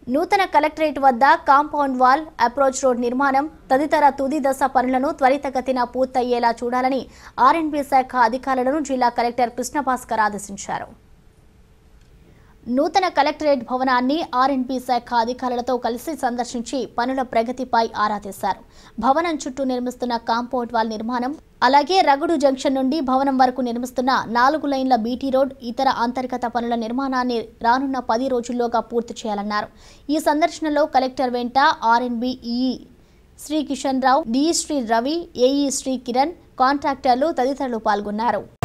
నూతన కలెక్టరేట్ వద్ద compound wall approach road నిర్మాణం తదితర తుది దశ పనులను త్వరితగతిన పూర్తయ్యేలా చూడాలని ఆర్ఎండ్బి శాఖ అధికారులను జిల్లా కలెక్టర్ కృష్ణభాస్కర్ ఆదేశించారు నూతన కలెక్టరేట్ భవనాన్ని ఆర్ఎండ్బి శాఖ అధికారులతో కలిసి సందర్శించి పనుల ప్రగతిపై ఆరా తీశారు భవనం చుట్టూ నిర్మిస్తున్న కాంపౌండ్ వాల్ నిర్మాణం అలాగే రగుడు జంక్షన్ నుండి భవనం వరకు నిర్మిస్తున్న నాలుగు లైన్ల బీటీ రోడ్ ఇతర అంతర్గత పనుల నిర్మాణాన్ని రానున్న పది రోజుల్లోగా పూర్తి చేయాలన్నారు ఈ సందర్శనలో కలెక్టర్ వెంట RNB EE Shri Kishan Rao DE Shri Ravi AE Shri Kiran కాంట్రాక్టర్లు తదితరులు పాల్గొన్నారు